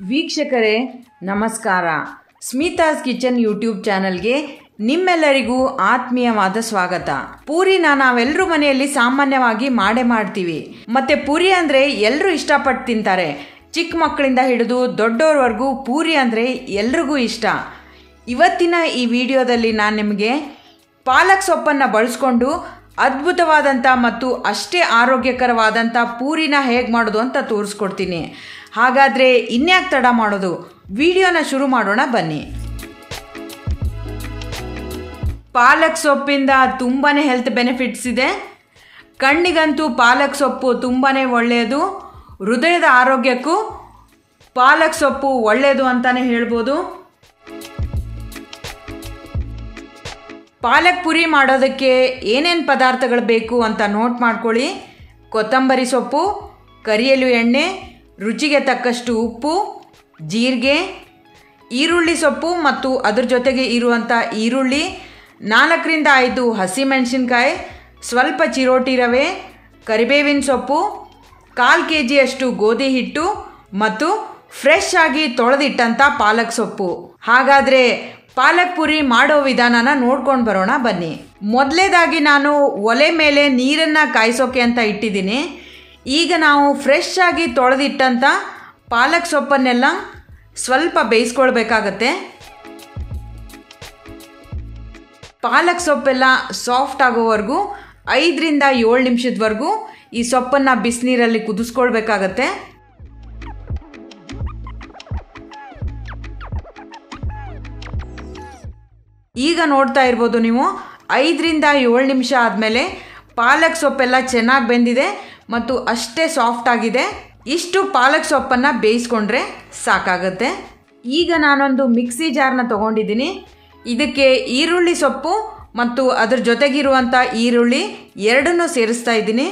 ವೀಕ್ಷಕರೇ ನಮಸ್ಕಾರ Smitha's kitchen YouTube ಚಾನಲ್ಗೆ ನಿಮ್ಮೆಲ್ಲರಿಗೂ ಆತ್ಮೀಯವಾದ ಸ್ವಾಗತ ಪೂರಿನ ನಾವೆಲ್ಲರೂ ಮನೆಯಲ್ಲಿ ಸಾಮಾನ್ಯವಾಗಿ ಮಾಡೇ ಮಾಡ್ತೀವಿ ಮತ್ತೆ ಪೂರಿ ಅಂದರೆ ಎಲ್ಲರೂ ಇಷ್ಟಪಟ್ಟು ತಿಂತಾರೆ ಚಿಕ್ಕ ಮಕ್ಕಳಿಂದ ಹಿಡಿದು ದೊಡ್ಡವ್ರವರೆಗೂ ಪೂರಿ ಅಂದರೆ ಎಲ್ರಿಗೂ ಇಷ್ಟ ಇವತ್ತಿನ ಈ ವಿಡಿಯೋದಲ್ಲಿ ನಾನು ನಿಮಗೆ ಪಾಲಕ್ ಸೊಪ್ಪನ್ನು ಬಳಸ್ಕೊಂಡು ಅದ್ಭುತವಾದಂಥ ಮತ್ತು ಅಷ್ಟೇ ಆರೋಗ್ಯಕರವಾದಂಥ ಪೂರಿನ ಹೇಗೆ ಮಾಡೋದು ಅಂತ ತೋರಿಸ್ಕೊಡ್ತೀನಿ ಹಾಗಾದರೆ ಇನ್ಯಾಕೆ ತಡ ಮಾಡೋದು ವಿಡಿಯೋನ ಶುರು ಮಾಡೋಣ ಬನ್ನಿ ಪಾಲಕ್ ಸೊಪ್ಪಿಂದ ತುಂಬಾ ಹೆಲ್ತ್ ಬೆನಿಫಿಟ್ಸ್ ಇದೆ ಕಣ್ಣಿಗಂತೂ ಪಾಲಕ್ ಸೊಪ್ಪು ತುಂಬಾ ಒಳ್ಳೆಯದು ಹೃದಯದ ಆರೋಗ್ಯಕ್ಕೂ ಪಾಲಕ್ ಸೊಪ್ಪು ಒಳ್ಳೆಯದು ಅಂತಲೇ ಹೇಳ್ಬೋದು ಪಾಲಕ್ ಪುರಿ ಮಾಡೋದಕ್ಕೆ ಏನೇನು ಪದಾರ್ಥಗಳು ಬೇಕು ಅಂತ ನೋಟ್ ಮಾಡ್ಕೊಳ್ಳಿ ಕೊತ್ತಂಬರಿ ಸೊಪ್ಪು ಕರಿಯಲು ಎಣ್ಣೆ ರುಚಿಗೆ ತಕ್ಕಷ್ಟು ಉಪ್ಪು ಜೀರಿಗೆ ಈರುಳ್ಳಿ ಸೊಪ್ಪು ಮತ್ತು ಅದ್ರ ಜೊತೆಗೆ ಇರುವಂಥ ಈರುಳ್ಳಿ ನಾಲ್ಕರಿಂದ ಐದು ಹಸಿಮೆಣಸಿನ್ಕಾಯಿ ಸ್ವಲ್ಪ ಚಿರೋಟಿ ರವೆ ಕರಿಬೇವಿನ ಸೊಪ್ಪು ಕಾಲು ಕೆ ಜಿಯಷ್ಟು ಗೋಧಿ ಹಿಟ್ಟು ಮತ್ತು ಫ್ರೆಶ್ ಆಗಿ ತೊಳೆದಿಟ್ಟಂಥ ಪಾಲಕ್ ಸೊಪ್ಪು ಹಾಗಾದರೆ ಪಾಲಕ್ ಪುರಿ ಮಾಡೋ ವಿಧಾನನ ನೋಡ್ಕೊಂಡು ಬರೋಣ ಬನ್ನಿ ಮೊದಲೇದಾಗಿ ನಾನು ಒಲೆ ಮೇಲೆ ನೀರನ್ನು ಕಾಯಿಸೋಕೆ ಅಂತ ಇಟ್ಟಿದ್ದೀನಿ ಈಗ ನಾವು ಫ್ರೆಶ್ ಆಗಿ ತೊಳೆದಿಟ್ಟಂಥ ಪಾಲಕ್ ಸೊಪ್ಪನ್ನೆಲ್ಲ ಸ್ವಲ್ಪ ಬೇಯಿಸ್ಕೊಳ್ಬೇಕಾಗತ್ತೆ ಪಾಲಕ್ ಸೊಪ್ಪೆಲ್ಲ ಸಾಫ್ಟ್ ಆಗೋವರೆಗೂ ಐದರಿಂದ ಏಳು ನಿಮಿಷದವರೆಗೂ ಈ ಸೊಪ್ಪನ್ನು ಬಿಸಿನೀರಲ್ಲಿ ಕುದಿಸ್ಕೊಳ್ಬೇಕಾಗತ್ತೆ ಈಗ ನೋಡ್ತಾ ಇರ್ಬೋದು ನೀವು ಐದರಿಂದ ಏಳು ನಿಮಿಷ ಆದಮೇಲೆ ಪಾಲಕ್ ಸೊಪ್ಪೆಲ್ಲ ಚೆನ್ನಾಗಿ ಬೆಂದಿದೆ ಮತ್ತು ಅಷ್ಟೇ ಸಾಫ್ಟ್ ಆಗಿದೆ ಇಷ್ಟು ಪಾಲಕ್ ಸೊಪ್ಪನ್ನು ಬೇಯಿಸ್ಕೊಂಡ್ರೆ ಸಾಕಾಗುತ್ತೆ ಈಗ ನಾನೊಂದು ಮಿಕ್ಸಿ ಜಾರ್ನ ತೊಗೊಂಡಿದ್ದೀನಿ ಇದಕ್ಕೆ ಈರುಳ್ಳಿ ಸೊಪ್ಪು ಮತ್ತು ಅದ್ರ ಜೊತೆಗಿರುವಂಥ ಈರುಳ್ಳಿ ಎರಡನ್ನೂ ಸೇರಿಸ್ತಾ ಇದ್ದೀನಿ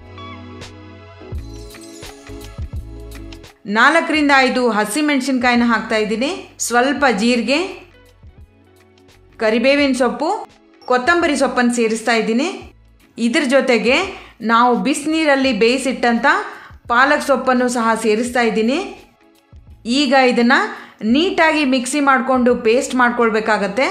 ನಾಲ್ಕರಿಂದ ಐದು ಹಸಿಮೆಣಸಿನ್ಕಾಯಿನ ಹಾಕ್ತಾ ಇದ್ದೀನಿ ಸ್ವಲ್ಪ ಜೀರಿಗೆ ಕರಿಬೇವಿನ ಸೊಪ್ಪು ಕೊತ್ತಂಬರಿ ಸೊಪ್ಪನ್ನು ಸೇರಿಸ್ತಾ ಇದ್ದೀನಿ ಇದ್ರ ಜೊತೆಗೆ ನಾವು ಬಿಸಿನೀರಲ್ಲಿ ಬೇಯಿಸಿಟ್ಟಂಥ ಪಾಲಕ್ ಸೊಪ್ಪನ್ನು ಸಹ ಸೇರಿಸ್ತಾ ಇದ್ದೀನಿ ಈಗ ಇದನ್ನು ನೀಟಾಗಿ ಮಿಕ್ಸಿ ಮಾಡಿಕೊಂಡು ಪೇಸ್ಟ್ ಮಾಡ್ಕೊಳ್ಬೇಕಾಗತ್ತೆ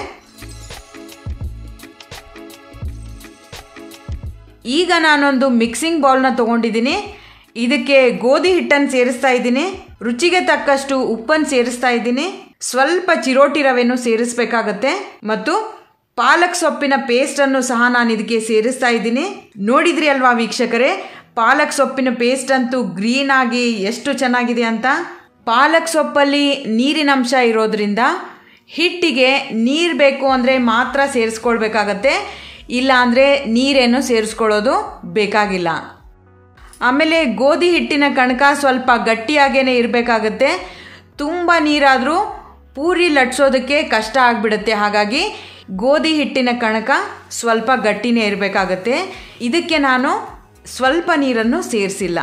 ಈಗ ನಾನೊಂದು ಮಿಕ್ಸಿಂಗ್ ಬೌಲ್ನ ತೊಗೊಂಡಿದ್ದೀನಿ ಇದಕ್ಕೆ ಗೋಧಿ ಹಿಟ್ಟನ್ನು ಸೇರಿಸ್ತಾ ಇದ್ದೀನಿ ರುಚಿಗೆ ತಕ್ಕಷ್ಟು ಉಪ್ಪನ್ನು ಸೇರಿಸ್ತಾ ಇದ್ದೀನಿ ಸ್ವಲ್ಪ ಚಿರೋಟಿ ರವೆನೂ ಸೇರಿಸ್ಬೇಕಾಗತ್ತೆ ಮತ್ತು ಪಾಲಕ್ ಸೊಪ್ಪಿನ ಪೇಸ್ಟನ್ನು ಸಹ ನಾನು ಇದಕ್ಕೆ ಸೇರಿಸ್ತಾ ಇದ್ದೀನಿ ನೋಡಿದ್ರಿ ಅಲ್ವಾ ವೀಕ್ಷಕರೇ ಪಾಲಕ್ ಸೊಪ್ಪಿನ ಪೇಸ್ಟ್ ಅಂತೂ ಗ್ರೀನ್ ಆಗಿ ಎಷ್ಟು ಚೆನ್ನಾಗಿದೆ ಅಂತ ಪಾಲಕ್ ಸೊಪ್ಪಲ್ಲಿ ನೀರಿನಂಶ ಇರೋದ್ರಿಂದ ಹಿಟ್ಟಿಗೆ ನೀರು ಬೇಕು ಅಂದರೆ ಮಾತ್ರ ಸೇರಿಸ್ಕೊಳ್ಬೇಕಾಗತ್ತೆ ಇಲ್ಲ ಅಂದರೆ ನೀರೇನು ಸೇರಿಸ್ಕೊಳ್ಳೋದು ಬೇಕಾಗಿಲ್ಲ ಆಮೇಲೆ ಗೋಧಿ ಹಿಟ್ಟಿನ ಕಣಕ ಸ್ವಲ್ಪ ಗಟ್ಟಿಯಾಗೇ ಇರಬೇಕಾಗತ್ತೆ ತುಂಬ ನೀರಾದರೂ ಪೂರಿ ಲಟ್ಸೋದಕ್ಕೆ ಕಷ್ಟ ಆಗಿಬಿಡುತ್ತೆ ಹಾಗಾಗಿ ಗೋಧಿ ಹಿಟ್ಟಿನ ಕಣಕ ಸ್ವಲ್ಪ ಗಟ್ಟಿನೇ ಇರಬೇಕಾಗತ್ತೆ ಇದಕ್ಕೆ ನಾನು ಸ್ವಲ್ಪ ನೀರನ್ನು ಸೇರಿಸಿಲ್ಲ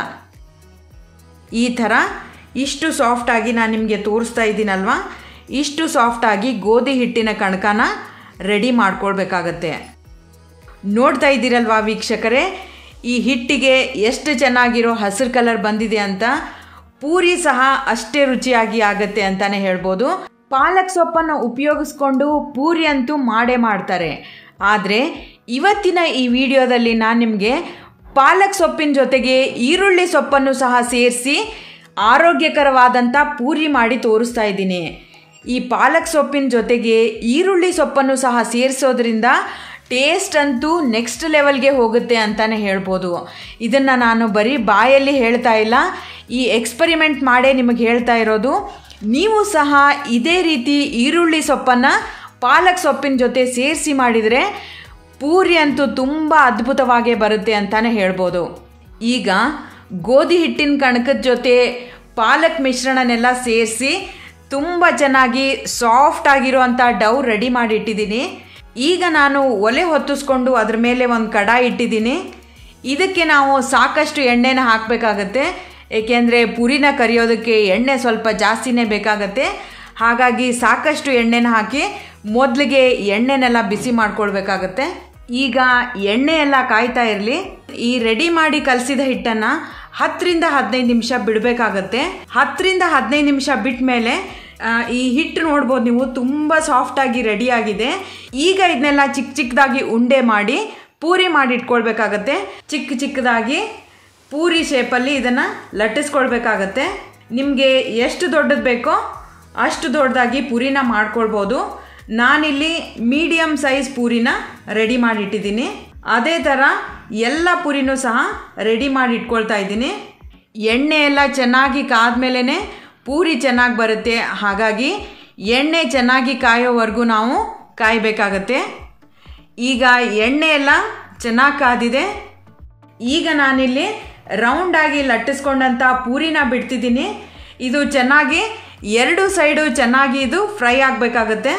ಈ ಥರ ಇಷ್ಟು ಸಾಫ್ಟಾಗಿ ನಾನು ನಿಮಗೆ ತೋರಿಸ್ತಾ ಇದ್ದೀನಲ್ವ ಇಷ್ಟು ಸಾಫ್ಟಾಗಿ ಗೋಧಿ ಹಿಟ್ಟಿನ ಕಣಕನ ರೆಡಿ ಮಾಡ್ಕೊಳ್ಬೇಕಾಗತ್ತೆ ನೋಡ್ತಾ ಇದ್ದೀರಲ್ವಾ ವೀಕ್ಷಕರೇ ಈ ಹಿಟ್ಟಿಗೆ ಎಷ್ಟು ಚೆನ್ನಾಗಿರೋ ಹಸಿರು ಕಲರ್ ಬಂದಿದೆ ಅಂತ ಪೂರಿ ಸಹ ಅಷ್ಟೇ ರುಚಿಯಾಗಿ ಆಗತ್ತೆ ಅಂತಲೇ ಹೇಳ್ಬೋದು ಪಾಲಕ್ ಸೊಪ್ಪನ್ನು ಉಪಯೋಗಿಸ್ಕೊಂಡು ಪೂರಿ ಅಂತೂ ಮಾಡೇ ಮಾಡ್ತಾರೆ ಆದರೆ ಇವತ್ತಿನ ಈ ವಿಡಿಯೋದಲ್ಲಿ ನಾನು ನಿಮಗೆ ಪಾಲಕ್ ಸೊಪ್ಪಿನ ಜೊತೆಗೆ ಈರುಳ್ಳಿ ಸೊಪ್ಪನ್ನು ಸಹ ಸೇರಿಸಿ ಆರೋಗ್ಯಕರವಾದಂಥ ಪೂರಿ ಮಾಡಿ ತೋರಿಸ್ತಾ ಇದ್ದೀನಿ ಈ ಪಾಲಕ್ ಸೊಪ್ಪಿನ ಜೊತೆಗೆ ಈರುಳ್ಳಿ ಸೊಪ್ಪನ್ನು ಸಹ ಸೇರಿಸೋದ್ರಿಂದ ಟೇಸ್ಟ್ ಅಂತೂ ನೆಕ್ಸ್ಟ್ ಲೆವೆಲ್ಗೆ ಹೋಗುತ್ತೆ ಅಂತಲೇ ಹೇಳ್ಬೋದು ಇದನ್ನು ನಾನು ಬರೀ ಬಾಯಲ್ಲಿ ಹೇಳ್ತಾ ಇಲ್ಲ ಈ ಎಕ್ಸ್ಪರಿಮೆಂಟ್ ಮಾಡೇ ನಿಮಗೆ ಹೇಳ್ತಾ ಇರೋದು ನೀವು ಸಹ ಇದೇ ರೀತಿ ಈರುಳ್ಳಿ ಸೊಪ್ಪನ್ನು ಪಾಲಕ್ ಸೊಪ್ಪಿನ ಜೊತೆ ಸೇರಿಸಿ ಮಾಡಿದರೆ ಪೂರಿ ಅಂತೂ ತುಂಬ ಅದ್ಭುತವಾಗೇ ಬರುತ್ತೆ ಅಂತಲೇ ಹೇಳ್ಬೋದು ಈಗ ಗೋಧಿ ಹಿಟ್ಟಿನ ಕಣಕದ ಜೊತೆ ಪಾಲಕ್ ಮಿಶ್ರಣನೆಲ್ಲ ಸೇರಿಸಿ ತುಂಬ ಚೆನ್ನಾಗಿ ಸಾಫ್ಟ್ ಆಗಿರುವಂಥ ಡವ್ ರೆಡಿ ಮಾಡಿ ಇಟ್ಟಿದ್ದೀನಿ ಈಗ ನಾನು ಒಲೆ ಹೊತ್ತಿಸ್ಕೊಂಡು ಅದ್ರ ಮೇಲೆ ಒಂದು ಕಡಾಯಿ ಇಟ್ಟಿದ್ದೀನಿ ಇದಕ್ಕೆ ನಾವು ಸಾಕಷ್ಟು ಎಣ್ಣೆನ ಹಾಕಬೇಕಾಗತ್ತೆ ಏಕೆಂದರೆ ಪುರಿನ ಕರಿಯೋದಕ್ಕೆ ಎಣ್ಣೆ ಸ್ವಲ್ಪ ಜಾಸ್ತಿನೇ ಬೇಕಾಗತ್ತೆ ಹಾಗಾಗಿ ಸಾಕಷ್ಟು ಎಣ್ಣೆನ ಹಾಕಿ ಮೊದಲಿಗೆ ಎಣ್ಣೆನೆಲ್ಲ ಬಿಸಿ ಮಾಡ್ಕೊಳ್ಬೇಕಾಗತ್ತೆ ಈಗ ಎಣ್ಣೆ ಎಲ್ಲ ಕಾಯ್ತಾ ಇರಲಿ ಈ ರೆಡಿ ಮಾಡಿ ಕಲಸಿದ ಹಿಟ್ಟನ್ನು ಹತ್ತರಿಂದ ಹದಿನೈದು ನಿಮಿಷ ಬಿಡಬೇಕಾಗತ್ತೆ ಹತ್ತರಿಂದ ಹದಿನೈದು ನಿಮಿಷ ಬಿಟ್ಟ ಮೇಲೆ ಈ ಹಿಟ್ಟು ನೋಡ್ಬೋದು ನೀವು ತುಂಬ ಸಾಫ್ಟಾಗಿ ರೆಡಿ ಆಗಿದೆ ಈಗ ಇದನ್ನೆಲ್ಲ ಚಿಕ್ಕ ಚಿಕ್ಕದಾಗಿ ಉಂಡೆ ಮಾಡಿ ಪೂರಿ ಮಾಡಿ ಇಟ್ಕೊಳ್ಬೇಕಾಗತ್ತೆ ಚಿಕ್ಕ ಚಿಕ್ಕದಾಗಿ ಪೂರಿ ಶೇಪಲ್ಲಿ ಇದನ್ನು ಲಟ್ಟಿಸ್ಕೊಳ್ಬೇಕಾಗತ್ತೆ ನಿಮಗೆ ಎಷ್ಟು ದೊಡ್ಡದು ಬೇಕೋ ಅಷ್ಟು ದೊಡ್ಡದಾಗಿ ಪೂರಿನ ಮಾಡ್ಕೊಳ್ಬೋದು ನಾನಿಲ್ಲಿ ಮೀಡಿಯಮ್ ಸೈಜ್ ಪೂರಿನ ರೆಡಿ ಮಾಡಿಟ್ಟಿದ್ದೀನಿ ಅದೇ ಥರ ಎಲ್ಲ ಪೂರಿನೂ ಸಹ ರೆಡಿ ಮಾಡಿ ಇಟ್ಕೊಳ್ತಾ ಇದ್ದೀನಿ ಎಣ್ಣೆ ಎಲ್ಲ ಚೆನ್ನಾಗಿ ಕಾದ್ಮೇಲೆ ಪೂರಿ ಚೆನ್ನಾಗಿ ಬರುತ್ತೆ ಹಾಗಾಗಿ ಎಣ್ಣೆ ಚೆನ್ನಾಗಿ ಕಾಯೋವರೆಗೂ ನಾವು ಕಾಯಬೇಕಾಗತ್ತೆ ಈಗ ಎಣ್ಣೆ ಎಲ್ಲ ಚೆನ್ನಾಗಿ ಕಾದಿದೆ ಈಗ ನಾನಿಲ್ಲಿ ರೌಂಡಾಗಿ ಲಟ್ಟಿಸ್ಕೊಂಡಂಥ ಪೂರಿನ ಬಿಡ್ತಿದ್ದೀನಿ ಇದು ಚೆನ್ನಾಗಿ ಎರಡು ಸೈಡು ಚೆನ್ನಾಗಿ ಇದು ಫ್ರೈ ಆಗಬೇಕಾಗತ್ತೆ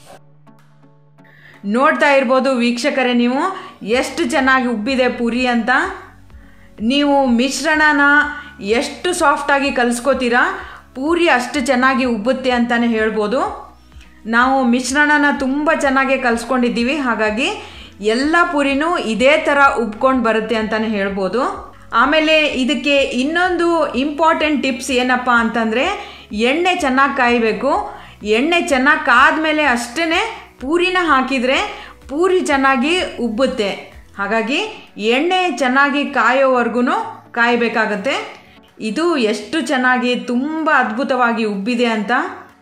ನೋಡ್ತಾ ಇರ್ಬೋದು ವೀಕ್ಷಕರೇ ನೀವು ಎಷ್ಟು ಚೆನ್ನಾಗಿ ಉಬ್ಬಿದೆ ಪೂರಿ ಅಂತ ನೀವು ಮಿಶ್ರಣನ ಎಷ್ಟು ಸಾಫ್ಟಾಗಿ ಕಲಿಸ್ಕೋತೀರಾ ಪೂರಿ ಅಷ್ಟು ಚೆನ್ನಾಗಿ ಉಬ್ಬುತ್ತೆ ಅಂತಲೇ ಹೇಳ್ಬೋದು ನಾವು ಮಿಶ್ರಣನ ತುಂಬ ಚೆನ್ನಾಗಿ ಕಲಿಸ್ಕೊಂಡಿದ್ದೀವಿ ಹಾಗಾಗಿ ಎಲ್ಲ ಪೂರಿನೂ ಇದೇ ಥರ ಉಬ್ಕೊಂಡು ಬರುತ್ತೆ ಅಂತಲೇ ಹೇಳ್ಬೋದು ಆಮೇಲೆ ಇದಕ್ಕೆ ಇನ್ನೊಂದು ಇಂಪಾರ್ಟೆಂಟ್ ಟಿಪ್ಸ್ ಏನಪ್ಪ ಅಂತಂದರೆ ಎಣ್ಣೆ ಚೆನ್ನಾಗಿ ಕಾಯಬೇಕು ಎಣ್ಣೆ ಚೆನ್ನಾಗಿ ಕಾದ್ಮೇಲೆ ಅಷ್ಟೇ ಪೂರಿನ ಹಾಕಿದರೆ ಪೂರಿ ಚೆನ್ನಾಗಿ ಉಬ್ಬುತ್ತೆ ಹಾಗಾಗಿ ಎಣ್ಣೆ ಚೆನ್ನಾಗಿ ಕಾಯೋವರೆಗೂ ಕಾಯಬೇಕಾಗತ್ತೆ ಇದು ಎಷ್ಟು ಚೆನ್ನಾಗಿ ತುಂಬ ಅದ್ಭುತವಾಗಿ ಉಬ್ಬಿದೆ ಅಂತ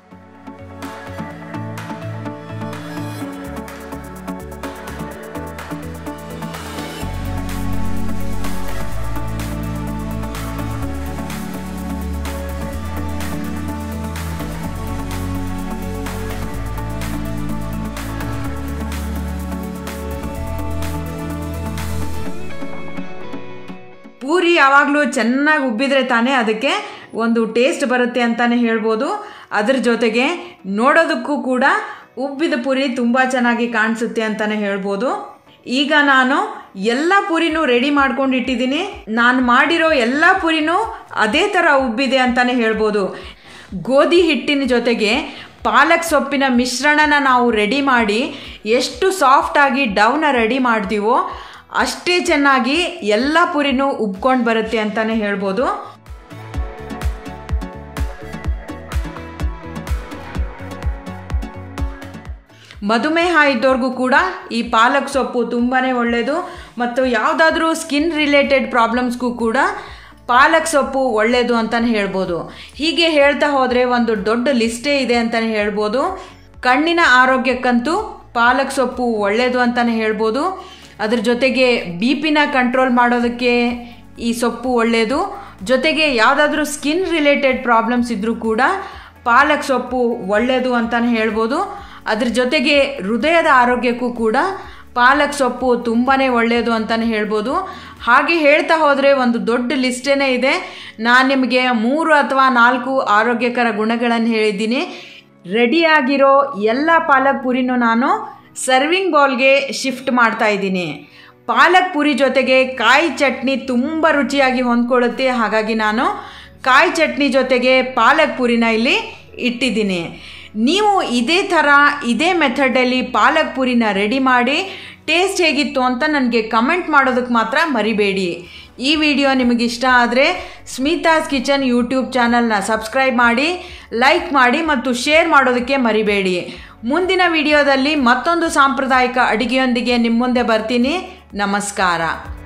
ಪೂರಿ ಯಾವಾಗಲೂ ಚೆನ್ನಾಗಿ ಉಬ್ಬಿದ್ರೆ ತಾನೇ ಅದಕ್ಕೆ ಒಂದು ಟೇಸ್ಟ್ ಬರುತ್ತೆ ಅಂತಲೇ ಹೇಳ್ಬೋದು ಅದ್ರ ಜೊತೆಗೆ ನೋಡೋದಕ್ಕೂ ಕೂಡ ಉಬ್ಬಿದ ಪೂರಿ ತುಂಬ ಚೆನ್ನಾಗಿ ಕಾಣಿಸುತ್ತೆ ಅಂತಲೇ ಹೇಳ್ಬೋದು ಈಗ ನಾನು ಎಲ್ಲ ಪೂರಿನೂ ರೆಡಿ ಮಾಡ್ಕೊಂಡು ಇಟ್ಟಿದ್ದೀನಿ ನಾನು ಮಾಡಿರೋ ಎಲ್ಲ ಪೂರಿನೂ ಅದೇ ಥರ ಉಬ್ಬಿದೆ ಅಂತಲೇ ಹೇಳ್ಬೋದು ಗೋಧಿ ಹಿಟ್ಟಿನ ಜೊತೆಗೆ ಪಾಲಕ್ ಸೊಪ್ಪಿನ ಮಿಶ್ರಣನ ನಾವು ರೆಡಿ ಮಾಡಿ ಎಷ್ಟು ಸಾಫ್ಟಾಗಿ ಡವ್ನ ರೆಡಿ ಮಾಡ್ತೀವೋ ಅಷ್ಟೇ ಚೆನ್ನಾಗಿ ಎಲ್ಲ ಪುರಿನೂ ಉಬ್ಕೊಂಡು ಬರುತ್ತೆ ಅಂತಲೇ ಹೇಳ್ಬೋದು ಮಧುಮೇಹ ಇದ್ದವ್ರಿಗೂ ಕೂಡ ಈ ಪಾಲಕ್ ಸೊಪ್ಪು ತುಂಬಾ ಒಳ್ಳೆಯದು ಮತ್ತು ಯಾವುದಾದ್ರೂ ಸ್ಕಿನ್ ರಿಲೇಟೆಡ್ ಪ್ರಾಬ್ಲಮ್ಸ್ಗೂ ಕೂಡ ಪಾಲಕ್ ಸೊಪ್ಪು ಒಳ್ಳೆಯದು ಅಂತಲೇ ಹೇಳ್ಬೋದು ಹೀಗೆ ಹೇಳ್ತಾ ಹೋದರೆ ಒಂದು ದೊಡ್ಡ ಲಿಸ್ಟೇ ಇದೆ ಅಂತಲೇ ಹೇಳ್ಬೋದು ಕಣ್ಣಿನ ಆರೋಗ್ಯಕ್ಕಂತೂ ಪಾಲಕ್ ಸೊಪ್ಪು ಒಳ್ಳೆಯದು ಅಂತಲೇ ಹೇಳ್ಬೋದು ಅದ್ರ ಜೊತೆಗೆ ಬಿ ಪಿನ ಕಂಟ್ರೋಲ್ ಮಾಡೋದಕ್ಕೆ ಈ ಸೊಪ್ಪು ಒಳ್ಳೆಯದು ಜೊತೆಗೆ ಯಾವುದಾದ್ರೂ ಸ್ಕಿನ್ ರಿಲೇಟೆಡ್ ಪ್ರಾಬ್ಲಮ್ಸ್ ಇದ್ದರೂ ಕೂಡ ಪಾಲಕ್ ಸೊಪ್ಪು ಒಳ್ಳೆಯದು ಅಂತಲೇ ಹೇಳ್ಬೋದು ಅದ್ರ ಜೊತೆಗೆ ಹೃದಯದ ಆರೋಗ್ಯಕ್ಕೂ ಕೂಡ ಪಾಲಕ್ ಸೊಪ್ಪು ತುಂಬಾ ಒಳ್ಳೆಯದು ಅಂತಲೇ ಹೇಳ್ಬೋದು ಹಾಗೆ ಹೇಳ್ತಾ ಹೋದರೆ ಒಂದು ದೊಡ್ಡ ಲಿಸ್ಟೇ ಇದೆ ನಾನು ನಿಮಗೆ ಮೂರು ಅಥವಾ ನಾಲ್ಕು ಆರೋಗ್ಯಕರ ಗುಣಗಳನ್ನು ಹೇಳಿದ್ದೀನಿ ರೆಡಿಯಾಗಿರೋ ಎಲ್ಲ ಪಾಲಕ್ ಪುರಿನೂ ನಾನು ಸರ್ವಿಂಗ್ ಬೌಲ್ಗೆ ಶಿಫ್ಟ್ ಮಾಡ್ತಾ ಇದ್ದೀನಿ ಪಾಲಕ್ ಪುರಿ ಜೊತೆಗೆ ಕಾಯಿ ಚಟ್ನಿ ತುಂಬ ರುಚಿಯಾಗಿ ಹೊಂದ್ಕೊಳ್ಳುತ್ತೆ ಹಾಗಾಗಿ ನಾನು ಕಾಯಿ ಚಟ್ನಿ ಜೊತೆಗೆ ಪಾಲಕ್ ಪುರಿನ ಇಲ್ಲಿ ಇಟ್ಟಿದ್ದೀನಿ ನೀವು ಇದೇ ಥರ ಇದೇ ಮೆಥಡಲ್ಲಿ ಪಾಲಕ್ ಪುರಿನ ರೆಡಿ ಮಾಡಿ ಟೇಸ್ಟ್ ಹೇಗಿತ್ತು ಅಂತ ನನಗೆ ಕಮೆಂಟ್ ಮಾಡೋದಕ್ಕೆ ಮಾತ್ರ ಮರಿಬೇಡಿ ಈ ವಿಡಿಯೋ ನಿಮಗೆ ಇಷ್ಟ ಆದರೆ ಸ್ಮಿತಾಸ್ ಕಿಚನ್ ಯೂಟ್ಯೂಬ್ ಚಾನಲ್ನ ಸಬ್ಸ್ಕ್ರೈಬ್ ಮಾಡಿ ಲೈಕ್ ಮಾಡಿ ಮತ್ತು ಶೇರ್ ಮಾಡೋದಕ್ಕೆ ಮರಿಬೇಡಿ ಮುಂದಿನ ವಿಡಿಯೋದಲ್ಲಿ ಮತ್ತೊಂದು ಸಾಂಪ್ರದಾಯಿಕ ಅಡುಗೆಯೊಂದಿಗೆ ನಿಮ್ಮ ಮುಂದೆ ಬರ್ತೀನಿ ನಮಸ್ಕಾರ